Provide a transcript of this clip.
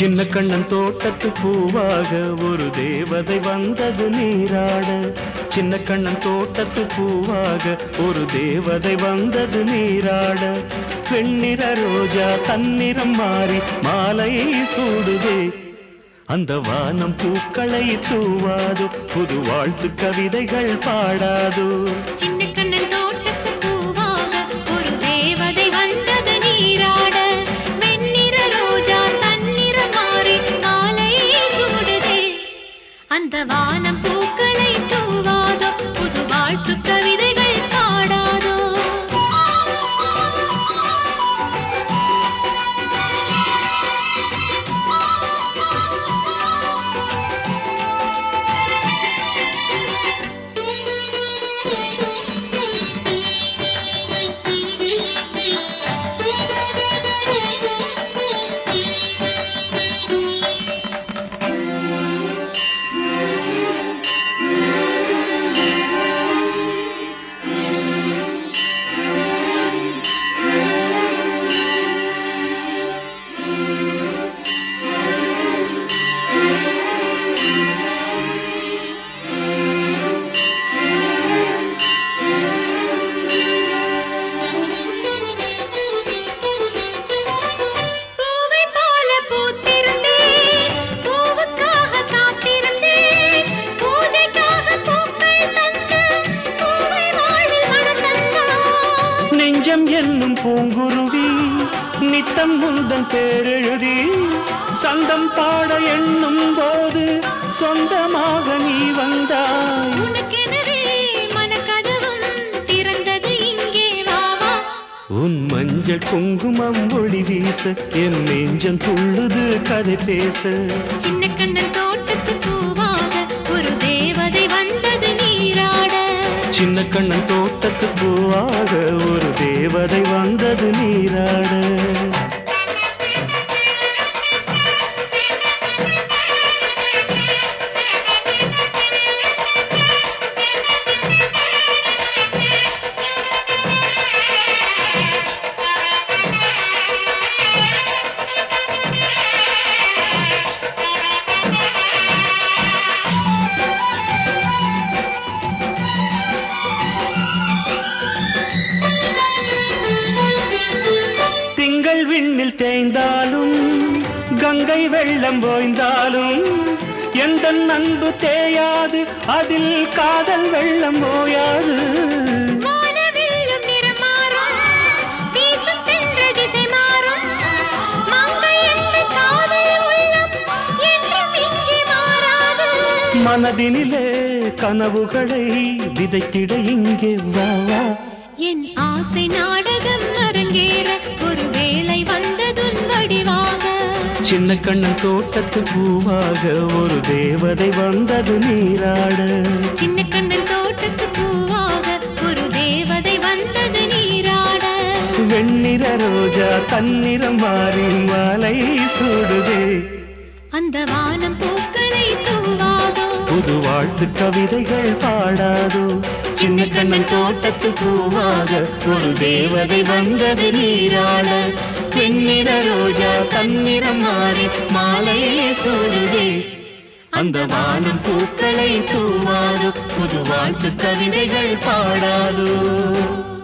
சின்ன கண்ணன் தோட்டத்து பூவாக ஒரு தேவதை வந்தது நீராட சின்ன கண்ணன் தோட்டத்து பூவாக ஒரு தேவதை வந்தது நீராட வெண்ணிற ரோஜா தன்னிறம் மாறி மாலையை சூடுதே அந்த வானம் பூக்களை தூவாதோ புது வாழ்த்து கவிதைகள் பாடாதோ சின்ன கண்ணன் தோட்டத்து பூவாக ஒரு தேவதை வந்தது நீராட வெண்ணிற ரோஜா தன்னிற மாறி மாலையை சூடுதே அந்த வானம் பூக்களை தூவாதோ புது வாழ்த்து கவிதைகள் பாடாதோ பூவை போல பூத்திருந்தேன் பூவுக்காக காத்திருந்தேன் பூஜைக்காக பூக்கள் தந்து பூவை வாழ்வில் மனம் தந்தாய் நெஞ்சம் என்னும் பூங்குருவி நித்தம் முந்தன் பேரெழுதி சந்தம் பாட எண்ணும் போது சொந்தமாக நீ வந்தாய் உனக்கெனவே மனக்கதவும் திறந்தது இங்கே வா வா உன் மஞ்சள் குங்குமம் ஒளி வீச என் நெஞ்சம் துள்ளுது கதை பேச சின்ன கண்ணன் தோட்டத்து பூவாக ஒரு தேவதை வந்தது நீராட சின்ன கண்ணன் தோட்டத்து பூவாக ஒரு தேவதை வந்தது நீராட திங்கள் விண்ணில் தேய்ந்தாலும் கங்கை வெள்ளம் ஓய்ந்தாலும் எந்த அன்பு தேயாது அதில் காதல் வெள்ளம் ஓயாது வானவில்லும் நிறம் மாறும் வீசும் தென்ற திசை மாறும் மங்கை என்ற காதல் உள்ளம் என்றும் இங்கே மாறாது மனதினிலே கனவுகளை விதைத்திட இங்கே வா வா என் ஆசை நாடகம் அரங்கேற ஒரு வேளை வந்ததுன் வடிவாக சின்ன கண்ணன் தோட்டத்து பூவாக ஒரு தேவதை வந்தது நீராட சின்ன கண்ணன் தோட்டத்து பூவாக ஒரு தேவதை வந்தது நீராட வெண்ணிற ரோஜா தன்னிறம் மாறி மாலை சூடுதே அந்த வானம் பூக்களை தூவாதோ புது வாழ்த்து கவிதைகள் பாடாதோ சின்ன கண்ணன் தோட்டத்து பூவாக ஒரு தேவதை வந்தது நீராட பெண்ணிற ரோஜா தன்னிறம் மாறி மாலையே சூடுதே அந்த வானம் பூக்களை தூவாதோ புது வாழ்த்து கவிதைகள் பாடாதோ